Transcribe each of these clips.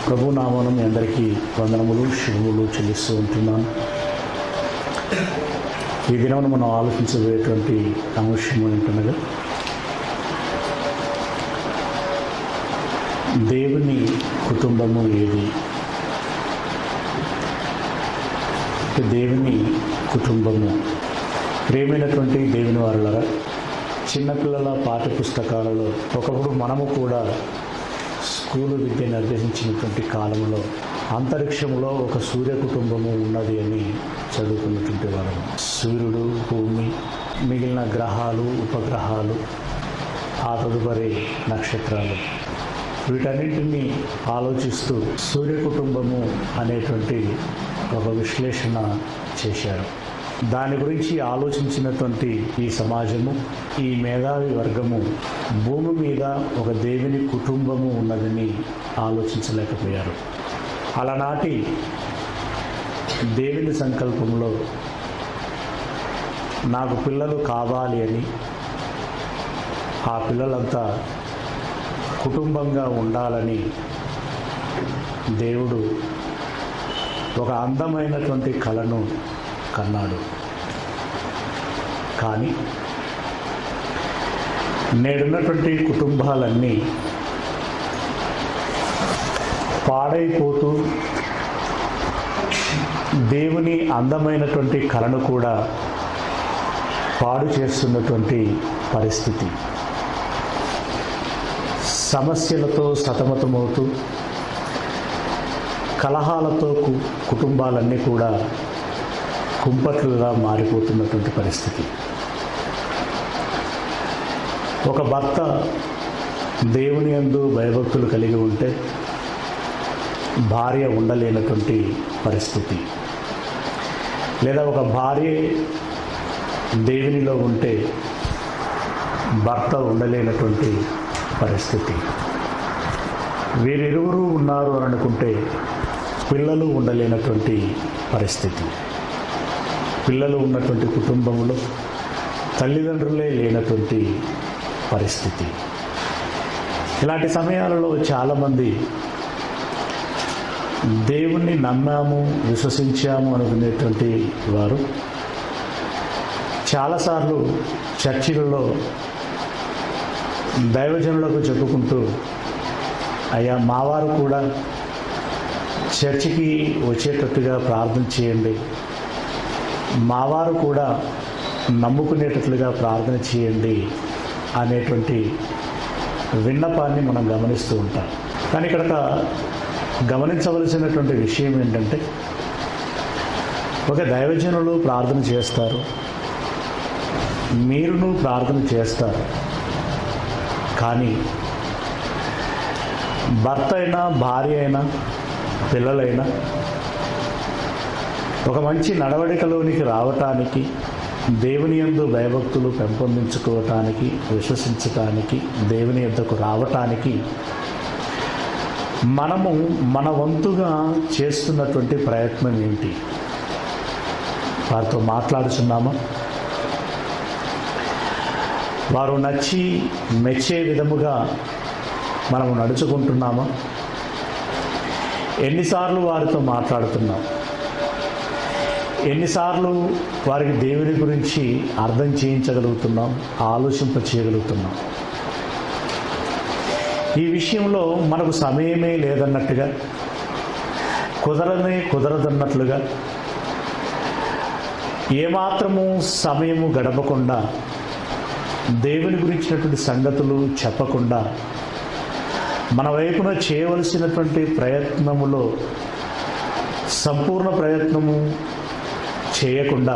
ప్రభు నామను మీ అందరికీ వందనములు శుభములు చెల్లిస్తూ ఉంటున్నాను ఈ దినమును మనం ఆలోచించబోయేటువంటి అంశం ఏంటనగా దేవుని కుటుంబము ఏది దేవుని కుటుంబము ప్రేమైనటువంటి దేవుని వారులరా చిన్నపిల్లల పాఠ్య పుస్తకాలలో ఒకప్పుడు మనము కూడా స్కూలు విద్యను అభ్యసించినటువంటి కాలంలో అంతరిక్షంలో ఒక సూర్య కుటుంబము ఉన్నది అని చదువుకున్నటువంటి వారు సూర్యుడు భూమి మిగిలిన గ్రహాలు ఉపగ్రహాలు ఆ తదుపరి నక్షత్రాలు వీటన్నింటినీ ఆలోచిస్తూ సూర్య కుటుంబము అనేటువంటి ఒక విశ్లేషణ చేశారు దాని గురించి ఆలోచించినటువంటి ఈ సమాజము ఈ మేధావి వర్గము భూమి మీద ఒక దేవుని కుటుంబము ఉన్నదని ఆలోచించలేకపోయారు అలనాటి దేవుని సంకల్పంలో నాకు పిల్లలు కావాలి అని ఆ పిల్లలంతా కుటుంబంగా ఉండాలని దేవుడు ఒక అందమైనటువంటి కళను కన్నాడు కానీ నేడున్నటువంటి కుటుంబాలన్నీ పాడైపోతూ దేవుని అందమైనటువంటి కళను కూడా పాడు చేస్తున్నటువంటి పరిస్థితి సమస్యలతో సతమతమవుతూ కలహాలతో కు- కుటుంబాలన్నీ కూడా కుంపట్లుగా మారిపోతున్నటువంటి పరిస్థితి ఒక భర్త దేవుని యందు భయభక్తులు కలిగి ఉంటే భార్య ఉండలేనటువంటి పరిస్థితి లేదా ఒక భార్య దేవునిలో ఉంటే భర్త ఉండలేనటువంటి పరిస్థితి వీరిరువురు ఉన్నారు అని అనుకుంటే పిల్లలు ఉండలేనటువంటి పరిస్థితి పిల్లలు ఉన్నటువంటి కుటుంబంలో తల్లిదండ్రులే లేనటువంటి పరిస్థితి ఇలాంటి సమయాలలో చాలామంది దేవుణ్ణి నమ్మాము విశ్వసించాము అనుకునేటువంటి వారు చాలాసార్లు చర్చిలలో దైవజనులకు చెప్పుకుంటూ అయ్యా మావారు కూడా చర్చికి వచ్చేటట్టుగా ప్రార్థన చేయండి మావారు కూడా నమ్ముకునేటట్లుగా ప్రార్థన చేయండి అనేటువంటి విన్నపాన్ని మనం గమనిస్తూ ఉంటాం కానీ ఇక్కడ గమనించవలసినటువంటి విషయం ఏంటంటే ఒక దైవజనులు ప్రార్థన చేస్తారు మీరును ప్రార్థన చేస్తారు కానీ భర్త అయినా భార్య అయినా పిల్లలైనా ఒక మంచి నడవడికలోనికి రావటానికి దేవుని యందు భయభక్తులు పెంపొందించుకోవటానికి విశ్వసించటానికి దేవుని యొద్దకు రావటానికి మనము మన వంతుగా చేస్తున్నటువంటి ప్రయత్నం ఏంటి వారితో మాట్లాడుచున్నామా వారు నచ్చి మెచ్చే విధముగా మనము నడుచుకుంటున్నామా ఎన్నిసార్లు వారితో మాట్లాడుతున్నాం ఎన్నిసార్లు వారికి దేవుని గురించి అర్థం చేయించగలుగుతున్నాం ఆలోచింప చేయగలుగుతున్నాం ఈ విషయంలో మనకు సమయమే లేదన్నట్టుగా కుదరనే కుదరదన్నట్లుగా ఏమాత్రము సమయము గడపకుండా దేవుని గురించినటువంటి సంగతులు చెప్పకుండా మన వైపున చేయవలసినటువంటి ప్రయత్నములో సంపూర్ణ ప్రయత్నము చేయకుండా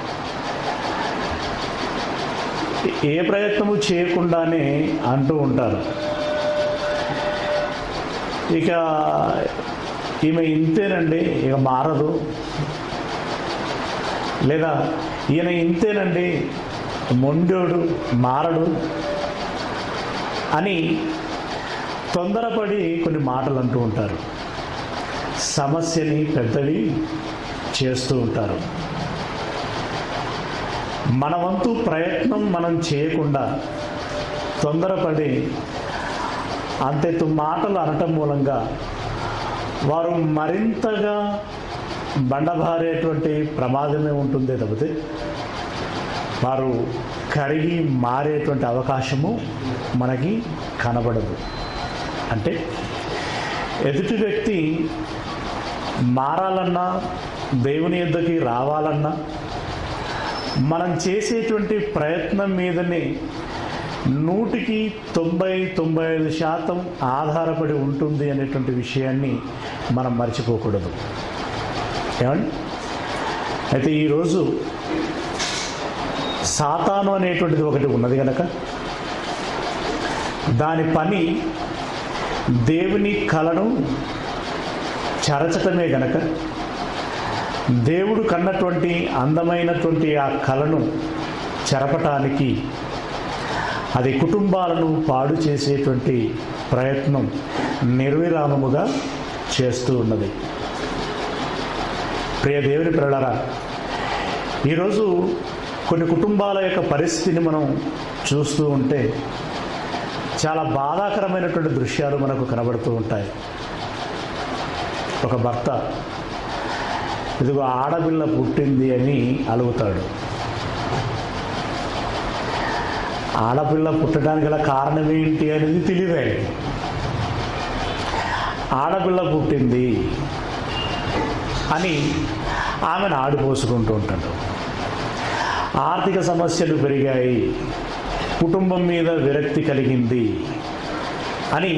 ఏ ప్రయత్నము చేయకుండానే అంటూ ఉంటారు ఇక ఈమె ఇంతేనండి ఇక మారదు లేదా ఈయన ఇంతేనండి మొండోడు మారడు అని తొందరపడి కొన్ని మాటలు అంటూ ఉంటారు సమస్యని పెద్దవి చేస్తూ ఉంటారు మన వంతు ప్రయత్నం మనం చేయకుండా తొందరపడి అంతెత్తు మాటలు అనటం మూలంగా వారు మరింతగా బండబారేటువంటి ప్రమాదమే ఉంటుందే తప్పితే వారు కరిగి మారేటువంటి అవకాశము మనకి కనబడదు అంటే ఎదుటి వ్యక్తి మారాలన్నా దేవుని యొద్దకి రావాలన్నా మనం చేసేటువంటి ప్రయత్నం మీదనే నూటికి తొంభై తొంభై ఐదు శాతం ఆధారపడి ఉంటుంది అనేటువంటి విషయాన్ని మనం మర్చిపోకూడదు ఏమండి అయితే ఈరోజు సాతాను అనేటువంటిది ఒకటి ఉన్నది కనుక దాని పని దేవుని కళను చరచటమే గనక దేవుడు కన్నటువంటి అందమైనటువంటి ఆ కళను చెరపటానికి అది కుటుంబాలను పాడు చేసేటువంటి ప్రయత్నం నిర్విరామముగా చేస్తూ ఉన్నది ప్రియ దేవుని ప్రళరా ఈరోజు కొన్ని కుటుంబాల యొక్క పరిస్థితిని మనం చూస్తూ ఉంటే చాలా బాధాకరమైనటువంటి దృశ్యాలు మనకు కనబడుతూ ఉంటాయి ఒక భర్త ఇదిగో ఆడపిల్ల పుట్టింది అని అలుగుతాడు ఆడపిల్ల పుట్టడానికి గల కారణం ఏంటి అనేది తెలియదు ఆయనకి ఆడపిల్ల పుట్టింది అని ఆమెను ఆడిపోసుకుంటూ ఉంటాడు ఆర్థిక సమస్యలు పెరిగాయి కుటుంబం మీద విరక్తి కలిగింది అని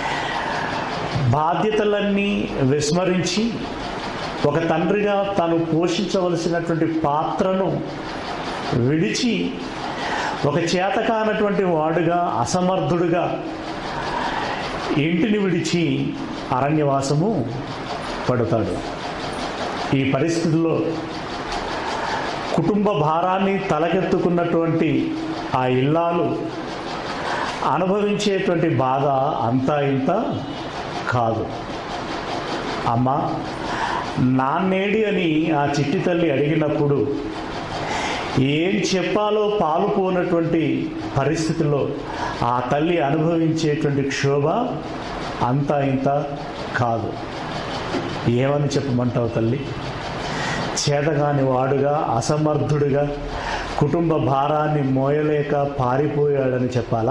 బాధ్యతలన్నీ విస్మరించి ఒక తండ్రిగా తాను పోషించవలసినటువంటి పాత్రను విడిచి ఒక చేతకానటువంటి వాడుగా అసమర్థుడుగా ఇంటిని విడిచి అరణ్యవాసము పడతాడు ఈ పరిస్థితుల్లో కుటుంబ భారాన్ని తలకెత్తుకున్నటువంటి ఆ ఇల్లాలు అనుభవించేటువంటి బాధ అంతా ఇంత కాదు అమ్మ నాన్నేడి అని ఆ చిట్టి తల్లి అడిగినప్పుడు ఏం చెప్పాలో పాలుపోనటువంటి పరిస్థితిలో ఆ తల్లి అనుభవించేటువంటి క్షోభ అంతా ఇంత కాదు ఏమని చెప్పమంటావు తల్లి చేతగాని వాడుగా అసమర్థుడిగా కుటుంబ భారాన్ని మోయలేక పారిపోయాడని చెప్పాలా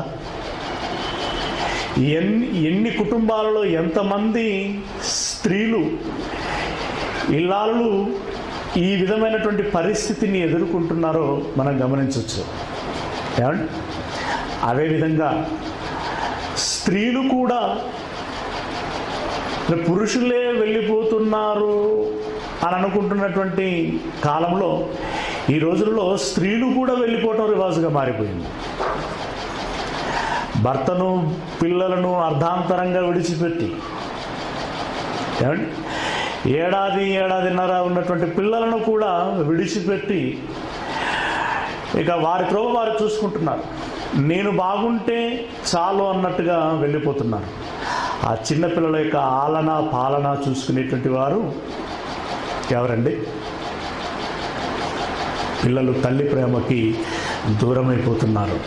ఎన్ని ఎన్ని కుటుంబాలలో ఎంతమంది స్త్రీలు ఇల్లాలు ఈ విధమైనటువంటి పరిస్థితిని ఎదుర్కొంటున్నారో మనం గమనించవచ్చు ఏమండి అదేవిధంగా స్త్రీలు కూడా పురుషులే వెళ్ళిపోతున్నారు అని అనుకుంటున్నటువంటి కాలంలో ఈ రోజుల్లో స్త్రీలు కూడా వెళ్ళిపోవటం రివాజుగా మారిపోయింది భర్తను పిల్లలను అర్ధాంతరంగా విడిచిపెట్టి ఏమండి ఏడాది ఏడాదిన్నర ఉన్నటువంటి పిల్లలను కూడా విడిచిపెట్టి ఇక వారి త్రోవ వారు చూసుకుంటున్నారు నేను బాగుంటే చాలు అన్నట్టుగా వెళ్ళిపోతున్నారు ఆ చిన్నపిల్లల యొక్క ఆలన పాలన చూసుకునేటువంటి వారు ఎవరండి పిల్లలు తల్లి ప్రేమకి దూరమైపోతున్నారు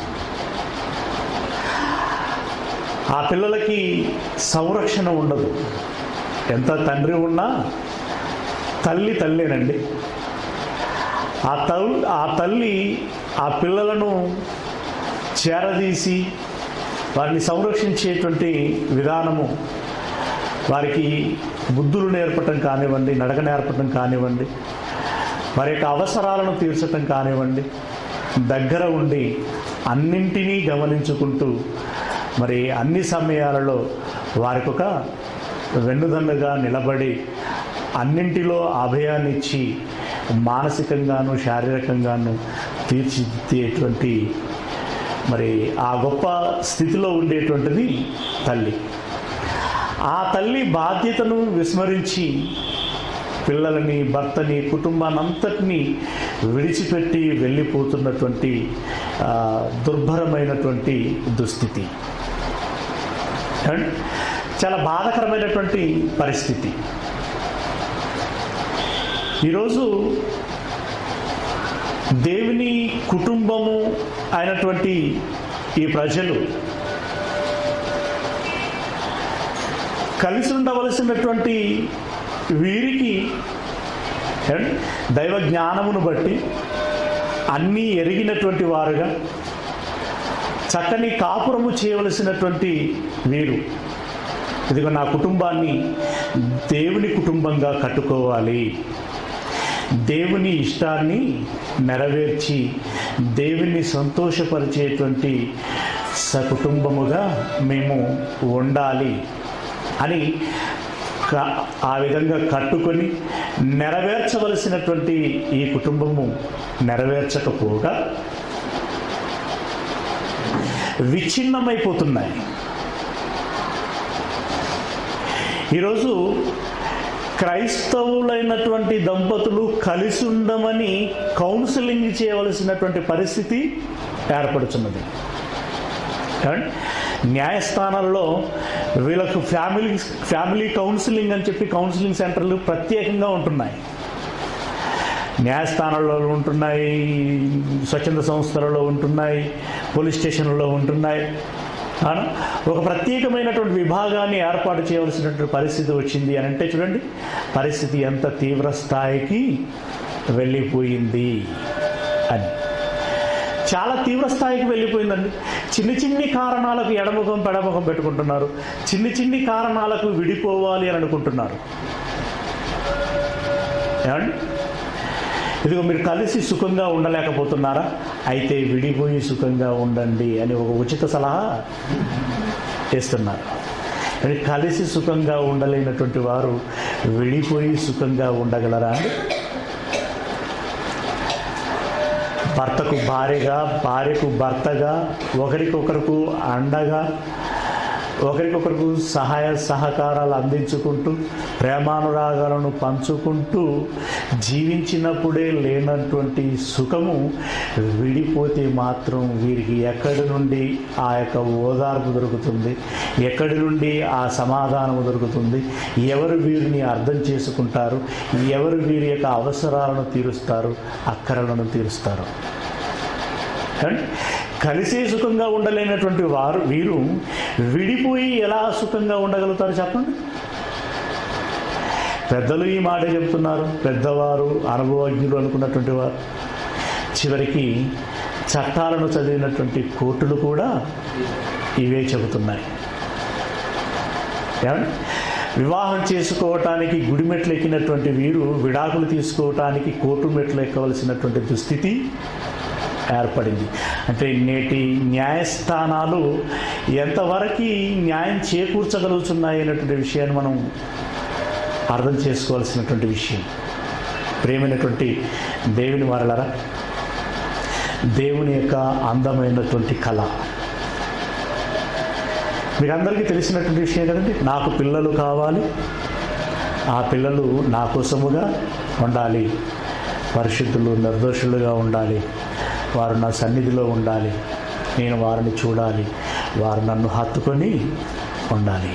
ఆ పిల్లలకి సంరక్షణ ఉండదు ఎంత తండ్రి ఉన్నా తల్లి తల్లేనండి ఆ తల్ ఆ తల్లి ఆ పిల్లలను చేరదీసి వారిని సంరక్షించేటువంటి విధానము వారికి బుద్ధులు నేర్పటం కానివ్వండి నడక నేర్పటం కానివ్వండి వారి యొక్క అవసరాలను తీర్చటం కానివ్వండి దగ్గర ఉండి అన్నింటినీ గమనించుకుంటూ మరి అన్ని సమయాలలో వారికి ఒక వెన్నుదన్నుగా నిలబడి అన్నింటిలో అభయాన్నిచ్చి మానసికంగాను శారీరకంగాను తీర్చిదిద్దేటువంటి మరి ఆ గొప్ప స్థితిలో ఉండేటువంటిది తల్లి ఆ తల్లి బాధ్యతను విస్మరించి పిల్లలని భర్తని కుటుంబాన్ని అంతటినీ విడిచిపెట్టి వెళ్ళిపోతున్నటువంటి ఆ, దుర్భరమైనటువంటి దుస్థితి అండ్ చాలా బాధాకరమైనటువంటి పరిస్థితి ఈరోజు దేవుని కుటుంబము అయినటువంటి ఈ ప్రజలు కలిసి ఉండవలసినటువంటి వీరికి ఏమండి? దైవ జ్ఞానమును బట్టి అన్నీ ఎరిగినటువంటి వారుగా చక్కని కాపురము చేయవలసినటువంటి వీరు ఇదిగో నా కుటుంబాన్ని దేవుని కుటుంబంగా కట్టుకోవాలి దేవుని ఇష్టాన్ని నెరవేర్చి దేవుని సంతోషపరిచేటువంటి సకుటుంబముగా మేము ఉండాలి అని క- ఆ విధంగా కట్టుకొని నెరవేర్చవలసినటువంటి ఈ కుటుంబము నెరవేర్చకపోగా విచ్ఛిన్నమైపోతున్నాయి ఈరోజు క్రైస్తవులైనటువంటి దంపతులు కలిసి ఉండమని కౌన్సిలింగ్ చేయవలసినటువంటి పరిస్థితి ఏర్పడుతున్నది ఏమండి? న్యాయస్థానాల్లో వీళ్ళకు ఫ్యామిలీ ఫ్యామిలీ కౌన్సిలింగ్ అని చెప్పి కౌన్సిలింగ్ సెంటర్లు ప్రత్యేకంగా ఉంటున్నాయి న్యాయస్థానాల్లో ఉంటున్నాయి స్వచ్ఛంద సంస్థలలో ఉంటున్నాయి పోలీస్ స్టేషన్లలో ఉంటున్నాయి అవునా? ఒక ప్రత్యేకమైనటువంటి విభాగాన్ని ఏర్పాటు చేయవలసినటువంటి పరిస్థితి వచ్చింది అని అంటే చూడండి పరిస్థితి ఎంత తీవ్ర స్థాయికి వెళ్ళిపోయింది అని చాలా తీవ్ర స్థాయికి వెళ్ళిపోయిందండి చిన్ని చిన్ని కారణాలకు ఎడముఖం పెడముఖం పెట్టుకుంటున్నారు చిన్ని చిన్ని కారణాలకు విడిపోవాలి అని అనుకుంటున్నారు ఏమండి ఇదిగో మీరు కలిసి సుఖంగా ఉండలేకపోతున్నారా అయితే విడిపోయి సుఖంగా ఉండండి అని ఒక ఉచిత సలహా ఇస్తున్నారు అంటే కలిసి సుఖంగా ఉండలేనటువంటి వారు విడిపోయి సుఖంగా ఉండగలరా అండి భర్తకు భార్యగా భార్యకు భర్తగా ఒకరికొకరికి అండగా ఒకరికొకరికి సహాయ సహకారాలు అందించుకుంటూ ప్రేమానురాగాలను పంచుకుంటూ జీవించినప్పుడే లేనటువంటి సుఖము విడిపోతే మాత్రం వీరికి ఎక్కడి నుండి ఆ యొక్క ఓదార్పు దొరుకుతుంది ఎక్కడి నుండి ఆ సమాధానము దొరుకుతుంది ఎవరు వీరిని అర్థం చేసుకుంటారు ఎవరు వీరి యొక్క అవసరాలను తీరుస్తారు అక్కరలను తీరుస్తారు ఏమండి? కలిసే సుఖంగా ఉండలేనటువంటి వారు వీరు విడిపోయి ఎలా సుఖంగా ఉండగలుగుతారు చెప్పండి పెద్దలు ఈ మాట చెప్తున్నారు పెద్దవారు అనుభవజ్ఞులు అనుకున్నటువంటి వారు చివరికి చట్టాలను చదివినటువంటి కోర్టులు కూడా ఇవే చెబుతున్నాయి ఏమండి వివాహం చేసుకోవటానికి గుడి మెట్లు ఎక్కినటువంటి వీరు విడాకులు తీసుకోవటానికి కోర్టు మెట్లు ఎక్కవలసినటువంటి దుస్థితి ఏర్పడింది అంటే నేటి న్యాయస్థానాలు ఎంతవరకు న్యాయం చేకూర్చగలుగుతున్నాయి అనేటువంటి విషయాన్ని మనం అర్థం చేసుకోవాల్సినటువంటి విషయం ప్రేమైనటువంటి దేవుని వారలరా దేవుని యొక్క అందమైనటువంటి కళ మీకు అందరికీ తెలిసినటువంటి విషయం కదండి నాకు పిల్లలు కావాలి ఆ పిల్లలు నా కోసముగా ఉండాలి పరిశుద్ధులు నిర్దోషులుగా ఉండాలి వారు నా సన్నిధిలో ఉండాలి నేను వారిని చూడాలి వారు నన్ను హత్తుకొని ఉండాలి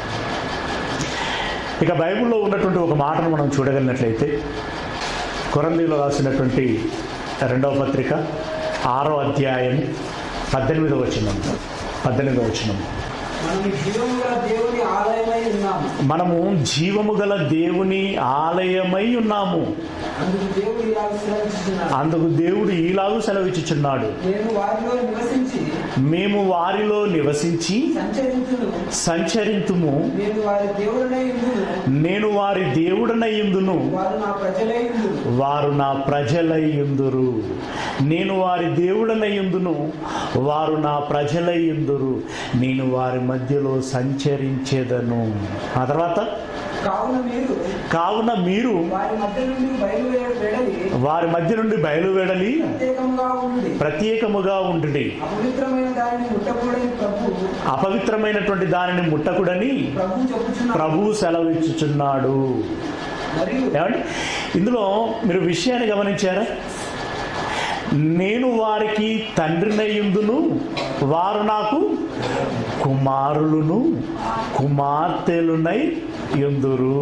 ఇక బైబిల్లో ఉన్నటువంటి ఒక మాటను మనం చూడగలిగినట్లయితే కొరందీలో రాసినటువంటి రెండవ పత్రిక ఆరో అధ్యాయం పద్దెనిమిదవ వచనం పద్దెనిమిదవ వచనం మనం జీవముల దేవుని ఆలయమై ఉన్నాము మనము జీవము గల దేవుని ఆలయమై ఉన్నాము అందుకు దేవుడు ఇలా విశ్రమిస్తున్నాడు అందుకు దేవుడు ఈలాగు సెలవిచ్చుచున్నాడు నేను వారిలో నివసించి మేము వారిలో నివసించి సంచరించును సంచరింతుము నేను వారి దేవుడనై ఉందును నేను వారి దేవుడనయ్యుందును వారు నా ప్రజలై ఉందును వారు నా ప్రజలయ్యుందురు నేను వారి దేవుడనయ్యుందును వారు నా ప్రజలయ్యుందురు నేను వారి మధ్యలో సంచరించేదను ఆ తర్వాత కావున మీరు కావున మీరు వారి మధ్య నుండి బయలుదేరి వెడలి వారి మధ్య నుండి బయలువెడలి ప్రత్యేకంగా ఉండి ప్రత్యేకముగా ఉండుడి అపవిత్రమైన దానిని ముట్టకూడని ప్రభు అపవిత్రమైనటువంటి దానిని ముట్టకుడని ప్రభు చెప్పుచున్నాడు ప్రభు సెలవిచ్చుచున్నాడు మరియు ఏమండి ఇందులో మీరు విషయాన్ని గమనించారా నేను వారికి తండ్రినయ్యుందును వారు నాకు కుమారులను కుమార్తెలునై యుందురు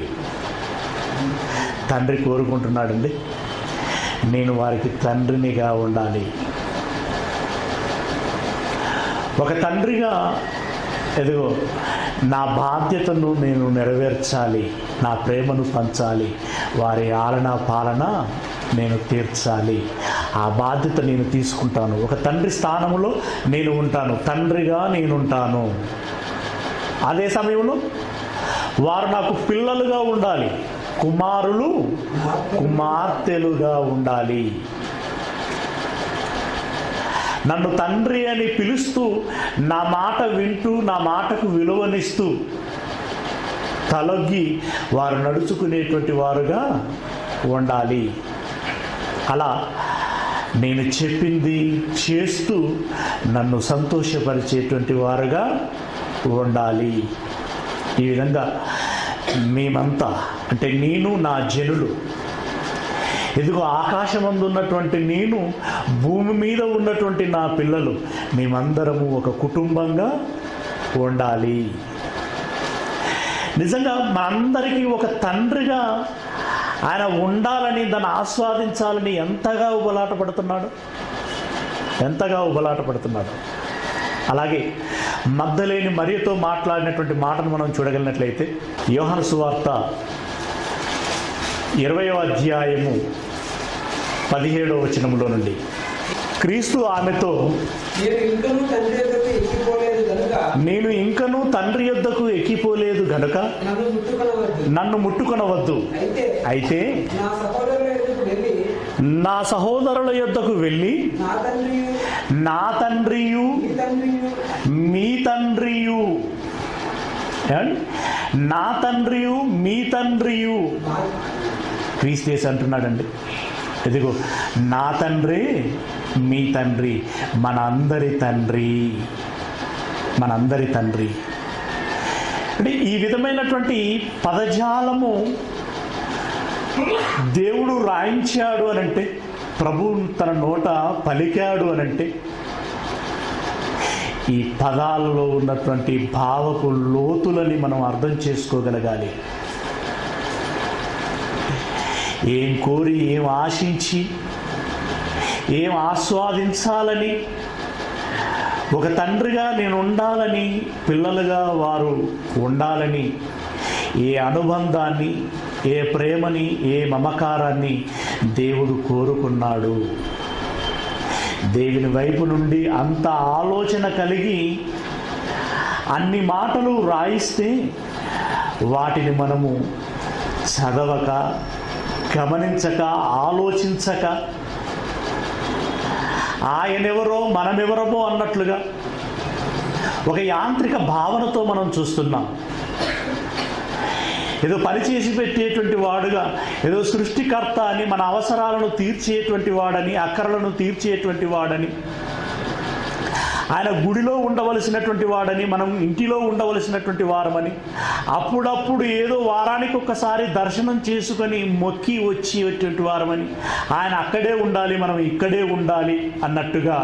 తండ్రి కోరుకుంటున్నాడండి నేను వారికి తండ్రినిగా ఉండాలి ఒక తండ్రిగా ఎదుగో నా బాధ్యతను నేను నెరవేర్చాలి నా ప్రేమను పంచాలి వారి ఆలన పాలన నేను తీర్చాలి ఆ బాధ్యత నేను తీసుకుంటాను ఒక తండ్రి స్థానంలో నేను ఉంటాను తండ్రిగా నేనుంటాను అదే సమయంలో వారు నాకు పిల్లలుగా ఉండాలి కుమారులు కుమార్తెలుగా ఉండాలి నన్ను తండ్రి అని పిలుస్తూ నా మాట వింటూ నా మాటకు విలువనిస్తూ తలొగ్గి వారు నడుచుకునేటువంటి వారుగా ఉండాలి అలా నేను చెప్పింది చేస్తూ నన్ను సంతోషపరిచేటువంటి వారుగా ఉండాలి ఈ విధంగా మేమంతా అంటే నేను నా జనులు ఇదిగో ఆకాశమందు ఉన్నటువంటి నేను భూమి మీద ఉన్నటువంటి నా పిల్లలు మేమందరము ఒక కుటుంబంగా ఉండాలి నిజంగా మనందరికీ ఒక తండ్రిగా ఆయన ఉండాలని దాన్ని ఆస్వాదించాలని ఎంతగా ఉబలాట పడుతున్నాడు ఎంతగా ఉబలాట పడుతున్నాడు అలాగే మద్దలేని మరియతో మాట్లాడినటువంటి మాటను మనం చూడగలిగినట్లయితే యోహన సువార్త ఇరవయో అధ్యాయము పదిహేడవ వచనములో నుండి క్రీస్తు ఆమెతో నేను ఇంకనూ తండ్రి దగ్గరికి ఎక్కిపోలేదు కనుక నేను ఇంకనూ తండ్రి యొద్దకు ఎక్కిపోలేదు గనుక నన్ను ముట్టుకొనవద్దు నన్ను ముట్టుకొనవద్దు అయితే అయితే నా సహోదరుల ఎదుగు వెళ్ళి నా సహోదరుల యొద్దకు వెళ్ళి నా తండ్రి నా తండ్రియు మీ తండ్రి మీ తండ్రియు ఏమండి? నా తండ్రియు మీ తండ్రియు క్రీస్తేసి అంటున్నాడండి ఇదిగో నా తండ్రి మీ తండ్రి మన అందరి తండ్రి మనందరి తండ్రి అంటే ఈ విధమైనటువంటి పదజాలము దేవుడు రాయించాడు అనంటే ప్రభు తన నోట పలికాడు అనంటే ఈ పదాలలో ఉన్నటువంటి భావపు లోతులని మనం అర్థం చేసుకోగలగాలి ఏం కోరి ఏం ఆశించి ఏం ఆస్వాదించాలని ఒక తండ్రిగా నేను ఉండాలని పిల్లలుగా వారు ఉండాలని ఏ అనుబంధాన్ని ఏ ప్రేమని ఏ మమకారాన్ని దేవుడు కోరుకున్నాడు దేవుని వైపు నుండి అంత ఆలోచన కలిగి అన్ని మాటలు రాయిస్తే వాటిని మనము చదవక గమనించక ఆలోచించక ఆయనెవరో మనమెవరమో అన్నట్లుగా ఒక యాంత్రిక భావనతో మనం చూస్తున్నాం ఏదో పని చేసి పెట్టేటువంటి వాడుగా ఏదో సృష్టికర్త అని మన అవసరాలను తీర్చేటువంటి వాడని అక్కరలను తీర్చేటువంటి వాడని ఆయన గుడిలో ఉండవలసినటువంటి వాడని మనం ఇంటిలో ఉండవలసినటువంటి వారమని అప్పుడప్పుడు ఏదో వారానికి ఒక్కసారి దర్శనం చేసుకొని మొక్కి వచ్చేటువంటి వారమని ఆయన అక్కడే ఉండాలి మనం ఇక్కడే ఉండాలి అన్నట్టుగా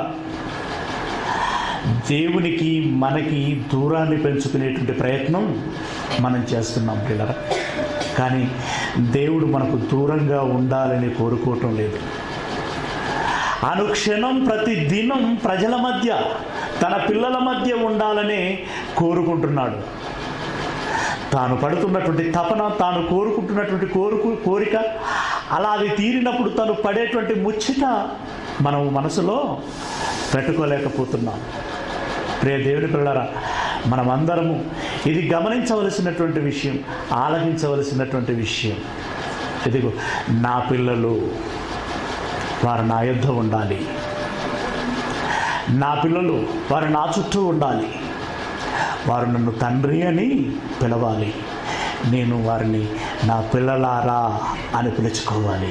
దేవునికి మనకి దూరాన్ని పెంచుకునేటువంటి ప్రయత్నం మనం చేస్తున్నాం పిల్లరా కానీ దేవుడు మనకు దూరంగా ఉండాలని కోరుకోవటం లేదు అనుక్షణం ప్రతి దినం ప్రజల మధ్య తన పిల్లల మధ్య ఉండాలనే కోరుకుంటున్నాడు తాను పడుతున్నటువంటి తపన తాను కోరుకుంటున్నటువంటి కోరుకు కోరిక అలా అది తీరినప్పుడు తను పడేటువంటి ముచ్చట మనం మనసులో పెట్టుకోలేకపోతున్నాం ప్రియ దేవుని పిల్లరా మనమందరము ఇది గమనించవలసినటువంటి విషయం ఆలకించవలసినటువంటి విషయం ఇదిగో నా పిల్లలు వారు నా యుద్ధ ఉండాలి నా పిల్లలు వారు నా చుట్టూ ఉండాలి వారు నన్ను తండ్రి అని పిలవాలి నేను వారిని నా పిల్లలారా అని పిలుచుకోవాలి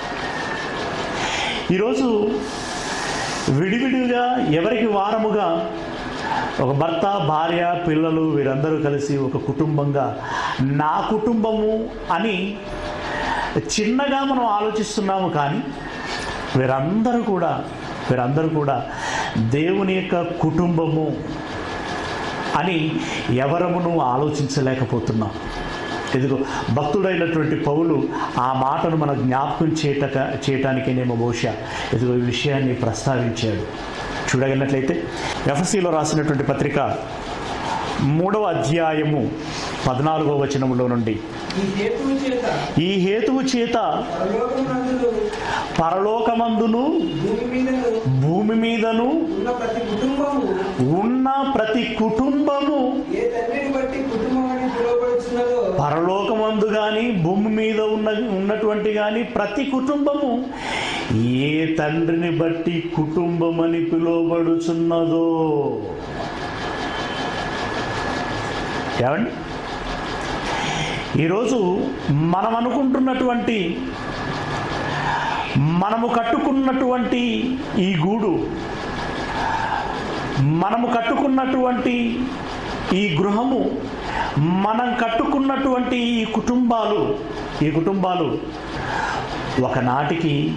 ఈరోజు విడివిడిగా ఎవరికి వారముగా ఒక భర్త భార్య పిల్లలు వీరందరూ కలిసి ఒక కుటుంబంగా నా కుటుంబము అని చిన్నగా మనం ఆలోచిస్తున్నాము కానీ వీరందరూ కూడా వీరందరూ కూడా దేవుని యొక్క కుటుంబము అని ఎవరమును ఆలోచించలేకపోతున్నాం ఇదిగో భక్తుడైనటువంటి పౌలు ఆ మాటను మన జ్ఞాపకం చేయటక చేయటానికేనేమో బహుశా ఇదిగో ఈ విషయాన్ని ప్రస్తావించాడు చూడగలిగినట్లయితే ఎఫ్ఎస్సిలో రాసినటువంటి పత్రిక మూడవ అధ్యాయము పద్నాలుగవ వచనములో నుండి ఈ హేతువు చేత ఈ హేతువు చేత పరలోకమునందును పరలోకమందును భూమి మీదను భూమి మీదను ఉన్న ప్రతి కుటుంబము ఉన్న ప్రతి కుటుంబము ఏ తండ్రిని బట్టి కుటుంబం అని పిలువబడుచున్నదో పరలోకమందు కానీ భూమి మీద ఉన్న ఉన్నటువంటి కానీ ప్రతి కుటుంబము ఏ తండ్రిని బట్టి కుటుంబం అని పిలువబడుచున్నదో ఏమండి ఈరోజు మనం అనుకుంటున్నటువంటి మనము కట్టుకున్నటువంటి ఈ గూడు మనము కట్టుకున్నటువంటి ఈ గృహము మనం కట్టుకున్నటువంటి ఈ కుటుంబాలు ఈ కుటుంబాలు ఒకనాటికి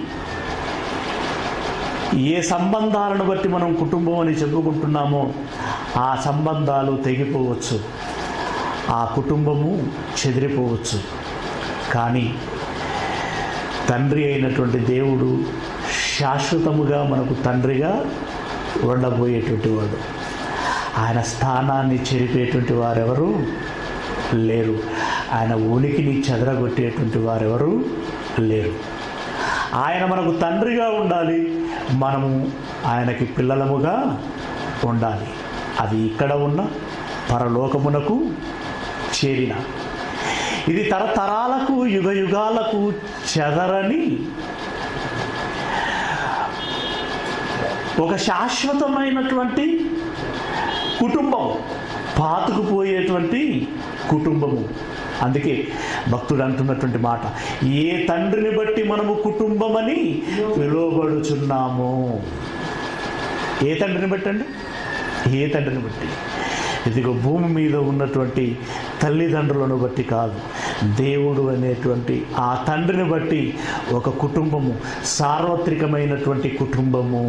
ఏ సంబంధాలను బట్టి మనం కుటుంబం అని చెప్పుకుంటున్నామో ఆ సంబంధాలు తెగిపోవచ్చు ఆ కుటుంబము చెదిరిపోవచ్చు కానీ తండ్రి అయినటువంటి దేవుడు శాశ్వతముగా మనకు తండ్రిగా ఉండబోయేటువంటి వాడు ఆయన స్థానాన్ని చెరిపేటువంటి వారెవరు లేరు ఆయన ఉనికిని చెదరగొట్టేటువంటి వారెవరు లేరు ఆయన మనకు తండ్రిగా ఉండాలి మనము ఆయనకి పిల్లలముగా ఉండాలి అది ఇక్కడ ఉన్న పరలోకమునకు చేరిన ఇది తరతరాలకు యుగ యుగాలకు చెదరని ఒక శాశ్వతమైనటువంటి కుటుంబం పాతుకుపోయేటువంటి కుటుంబము అందుకే భక్తుడు అంటున్నటువంటి మాట ఏ తండ్రిని బట్టి మనము కుటుంబమని పిలువబడుచున్నాము ఏ తండ్రిని బట్టి అండి ఏ తండ్రిని బట్టి ఇదిగో భూమి మీద ఉన్నటువంటి తల్లిదండ్రులను బట్టి కాదు దేవుడు అనేటువంటి ఆ తండ్రిని బట్టి ఒక కుటుంబము సార్వత్రికమైనటువంటి కుటుంబము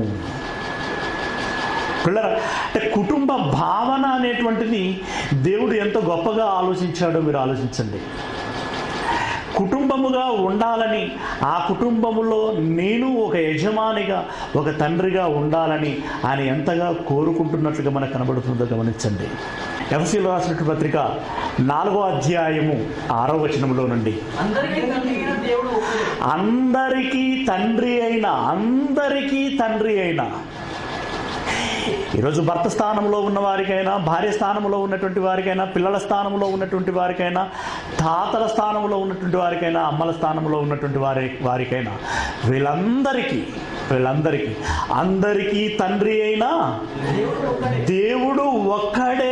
పిల్లల అంటే కుటుంబ భావన అనేటువంటిది దేవుడు ఎంత గొప్పగా ఆలోచించాడో మీరు ఆలోచించండి కుటుంబముగా ఉండాలని ఆ కుటుంబములో నేను ఒక యజమానిగా ఒక తండ్రిగా ఉండాలని ఆయన ఎంతగా కోరుకుంటున్నట్లుగా మనకు కనబడుతుందో గమనించండి ఎఫ్సీలో రాసినట్టు పత్రిక నాలుగో అధ్యాయము ఆరో వచనంలో నుండి అందరికీ తండ్రి అయిన దేవుడు ఒకడే అందరికీ తండ్రి అయిన అందరికీ తండ్రి అయిన ఈరోజు భర్త స్థానంలో ఉన్న వారికైనా భార్య స్థానంలో ఉన్నటువంటి వారికైనా పిల్లల స్థానంలో ఉన్నటువంటి వారికైనా తాతల స్థానంలో ఉన్నటువంటి వారికైనా అమ్మల స్థానంలో ఉన్నటువంటి వారి వారికైనా వీళ్ళందరికీ వీళ్ళందరికీ అందరికీ తండ్రి అయినా దేవుడు ఒకడే దేవుడు ఒక్కడే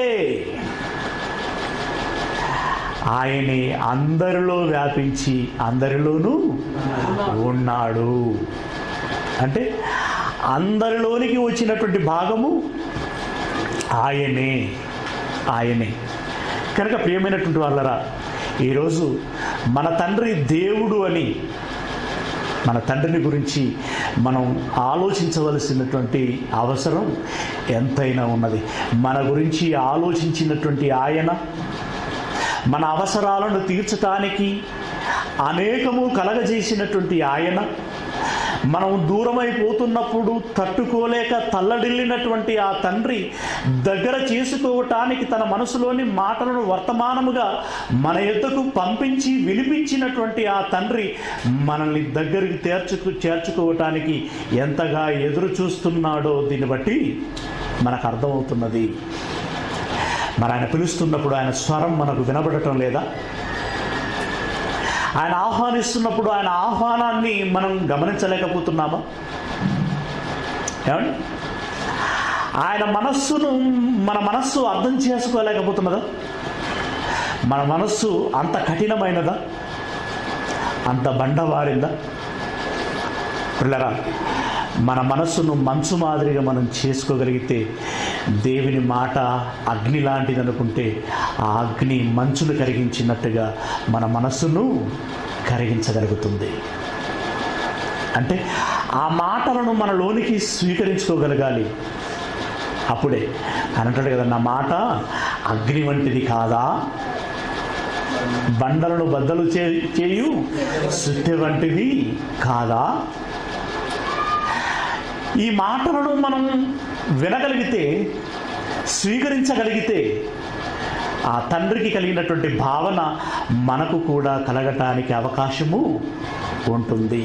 ఆయనే అందరిలో వ్యాపించి అందరిలోనూ ఉన్నాడు అంటే అందరిలోనికి వచ్చినటువంటి భాగము ఆయనే ఆయనే కనుక ప్రియమైనటువంటి వాళ్ళరా ఈరోజు మన తండ్రి దేవుడు అని మన తండ్రిని గురించి మనం ఆలోచించవలసినటువంటి అవసరం ఎంతైనా ఉన్నది మన గురించి ఆలోచించినటువంటి ఆయన మన అవసరాలను తీర్చటానికి అనేకము కలగజేసినటువంటి ఆయన మనం దూరమైపోతున్నప్పుడు తట్టుకోలేక తల్లడిల్లినటువంటి ఆ తండ్రి దగ్గర చేసుకోవటానికి తన మనసులోని మాటలను వర్తమానముగా మన యొద్దకు పంపించి వినిపించినటువంటి ఆ తండ్రి మనల్ని దగ్గరికి చేర్చుకు చేర్చుకోవటానికి ఎంతగా ఎదురు చూస్తున్నాడో దీన్ని బట్టి మనకు అర్థమవుతున్నది మరి ఆయన పిలుస్తున్నప్పుడు ఆయన స్వరం మనకు వినబడటం లేదా ఆయన ఆహ్వానిస్తున్నప్పుడు ఆయన ఆహ్వానాన్ని మనం గమనించలేకపోతున్నామా ఏమండి ఆయన మనస్సును మన మనస్సు అర్థం చేసుకోలేకపోతున్నదా మన మనస్సు అంత కఠినమైనదా అంత బండవారిందా పిల్లరా మన మనస్సును మంచు మాదిరిగా మనం చేసుకోగలిగితే దేవుని మాట అగ్ని లాంటిది అనుకుంటే ఆ అగ్ని మంచును కరిగించినట్టుగా మన మనస్సును కరిగించగలుగుతుంది అంటే ఆ మాటలను మనలోనికి స్వీకరించుకోగలగాలి అప్పుడే అని అంటాడు కదా నా మాట అగ్ని వంటిది కాదా బండలను బద్దలు చే చేయు సుత్తె వంటిది కాదా ఈ మాటలను మనం వినగలిగితే స్వీకరించగలిగితే ఆ తండ్రికి కలిగినటువంటి భావన మనకు కూడా కలగటానికి అవకాశము ఉంటుంది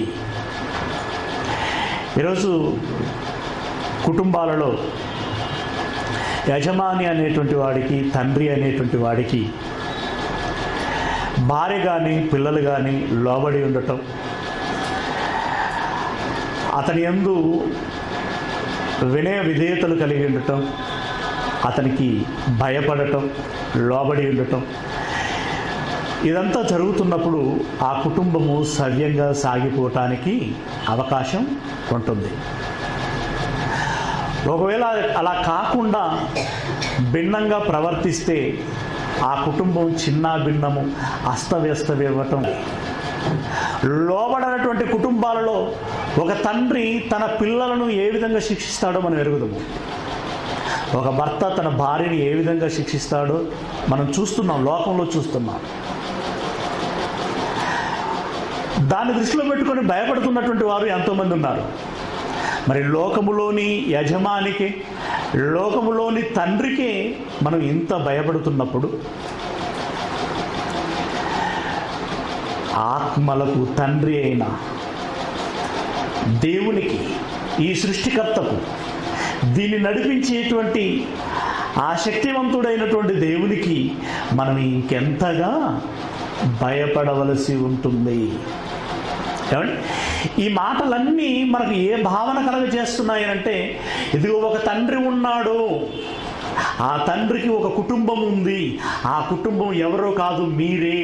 ఈరోజు కుటుంబాలలో యజమాని అనేటువంటి వాడికి తండ్రి అనేటువంటి వాడికి భార్య కానీ పిల్లలు కానీ లోబడి ఉండటం అతని యందు వినయ విధేయతలు కలిగి ఉండటం అతనికి భయపడటం లోబడి ఉండటం ఇదంతా జరుగుతున్నప్పుడు ఆ కుటుంబము సవ్యంగా సాగిపోవటానికి అవకాశం ఉంటుంది ఒకవేళ అలా కాకుండా భిన్నంగా ప్రవర్తిస్తే ఆ కుటుంబం చిన్న భిన్నము అస్తవ్యస్తమివ్వటం లోబడనటువంటి కుటుంబాలలో ఒక తండ్రి తన పిల్లలను ఏ విధంగా శిక్షిస్తాడో మనం ఎరుగుదాము ఒక భర్త తన భార్యని ఏ విధంగా శిక్షిస్తాడో మనం చూస్తున్నాం లోకంలో చూస్తున్నాం దాన్ని దృష్టిలో పెట్టుకొని భయపడుతున్నటువంటి వారు ఎంతోమంది ఉన్నారు మరి లోకములోని యజమానికి లోకములోని తండ్రికే మనం ఇంత భయపడుతున్నప్పుడు ఆత్మలకు తండ్రి అయిన దేవునికి ఈ సృష్టికర్తకు దీన్ని నడిపించేటువంటి ఆ శక్తివంతుడైనటువంటి దేవునికి మనం ఇంకెంతగా భయపడవలసి ఉంటుంది ఏమండి ఈ మాటలన్నీ మనకు ఏ భావన కలగజేస్తున్నాయి అంటే ఇదిగో ఒక తండ్రి ఉన్నాడు ఆ తండ్రికి ఒక కుటుంబం ఉంది ఆ కుటుంబం ఎవరో కాదు మీరే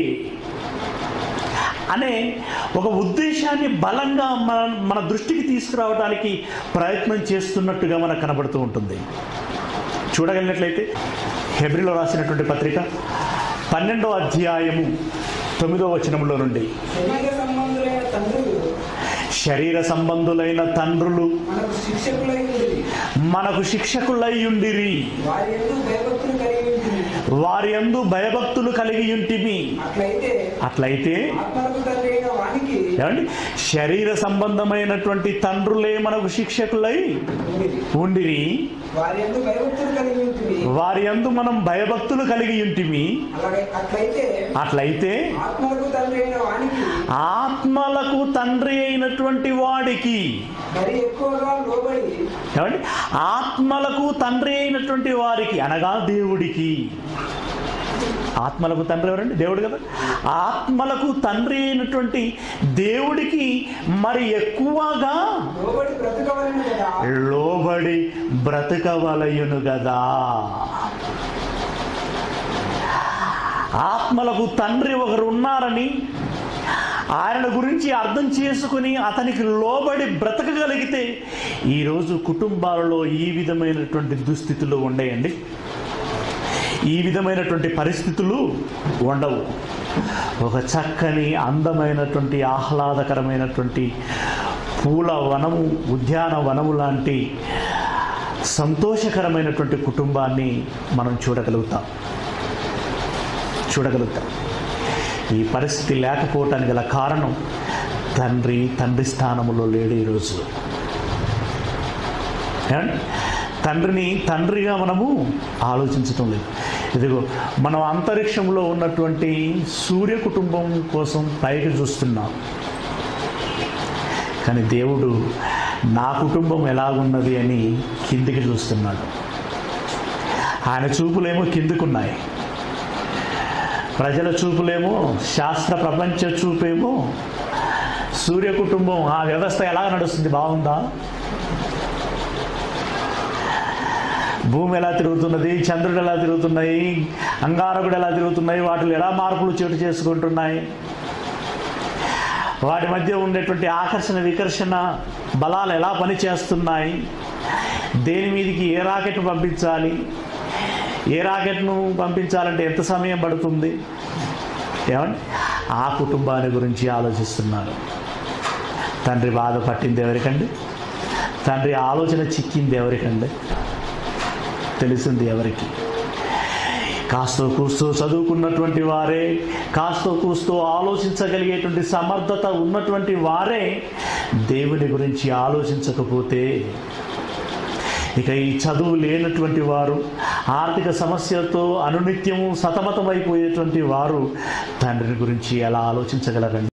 అనే ఒక ఉద్దేశాన్ని బలంగా మన మన దృష్టికి తీసుకురావడానికి ప్రయత్నం చేస్తున్నట్టుగా మనకు కనబడుతూ ఉంటుంది చూడగలిగినట్లయితే హెబ్రిలో రాసినటువంటి పత్రిక పన్నెండో అధ్యాయము తొమ్మిదో వచనంలో నుండి శరీర సంబంధులైన తండ్రులు శరీర సంబంధులైన తండ్రులు మనకు శిక్షకులై ఉండి మనకు శిక్షకులై ఉండిరి వారి ఎందు భయభక్తులు కలిగి ఉంటుంది వారి యందు భయభక్తులు కలిగి ఉంటిమి అట్లయితే అట్లయితే ఆత్మలకు తండ్రి అయిన వానికి ఏమండి శరీర సంబంధమైనటువంటి తండ్రులే మనకు శిక్షకులై ఉండిరి. ఉండిరి వారి ఎందు భయభక్తులు కలిగి ఉంటుంది వారి యందు మనం భయభక్తులు కలిగి ఉంటిమి అలాగే అట్లయితే అట్లయితే ఆత్మలకు తండ్రి అయిన వానికి ఆత్మలకు తండ్రి అయినటువంటి వాడికి మరి ఎక్కువగా లోబడి ఏమండి ఆత్మలకు తండ్రి అయినటువంటి వారికి అనగా దేవుడికి ఆత్మలకు తండ్రి ఎవరండి దేవుడు కదా ఆత్మలకు తండ్రి అయినటువంటి దేవుడికి మరి ఎక్కువగా లోబడి బ్రతకవలను కదా లోబడి బ్రతకవలయును గదా ఆత్మలకు తండ్రి ఒకరు ఉన్నారని ఆయన గురించి అర్థం చేసుకుని అతనికి లోబడి బ్రతకగలిగితే ఈరోజు కుటుంబాలలో ఈ విధమైనటువంటి దుస్థితులు ఉండేయండి ఈ విధమైనటువంటి పరిస్థితులు ఉండవు ఒక చక్కని అందమైనటువంటి ఆహ్లాదకరమైనటువంటి పూల వనము ఉద్యాన వనము లాంటి సంతోషకరమైనటువంటి కుటుంబాన్ని మనం చూడగలుగుతాం చూడగలుగుతాం ఈ పరిస్థితి లేకపోవటానికి గల కారణం తండ్రి తండ్రి స్థానంలో లేడు ఈరోజు ఏమండి? తండ్రిని తండ్రిగా మనము ఆలోచించటం లేదు ఇదిగో మనం అంతరిక్షంలో ఉన్నటువంటి సూర్య కుటుంబం కోసం పైకి చూస్తున్నాం కానీ దేవుడు నా కుటుంబం ఎలాగున్నది అని కిందికి చూస్తున్నాడు ఆయన చూపులేమో కిందికున్నాయి ప్రజల చూపులేమో శాస్త్ర ప్రపంచ చూపేమో సూర్య కుటుంబం ఆ వ్యవస్థ ఎలా నడుస్తుంది బాగుందా భూమి ఎలా తిరుగుతున్నది చంద్రుడు ఎలా తిరుగుతున్నాయి అంగారకుడు ఎలా తిరుగుతున్నాయి వాటిలో ఎలా మార్పులు చోటు చేసుకుంటున్నాయి వాటి మధ్య ఉండేటువంటి ఆకర్షణ వికర్షణ బలాలు ఎలా పనిచేస్తున్నాయి దేని మీదకి ఏ రాకెట్ పంపించాలి ఏ రాకెట్ను పంపించాలంటే ఎంత సమయం పడుతుంది ఏమండి ఆ కుటుంబాన్ని గురించి ఆలోచిస్తున్నారు తండ్రి బాధ పట్టింది ఎవరికండి తండ్రి ఆలోచన చిక్కింది ఎవరికండి తెలిసింది ఎవరికి కాస్తో కూస్తో చదువుకున్నటువంటి వారే కాస్తో కూస్తో ఆలోచించగలిగేటువంటి సమర్థత ఉన్నటువంటి వారే దేవుని గురించి ఆలోచించకపోతే ఇక ఈ చదువు లేనటువంటి వారు ఆర్థిక సమస్యలతో అనునిత్యము సతమతమైపోయేటువంటి వారు తండ్రిని గురించి ఎలా ఆలోచించగలరండి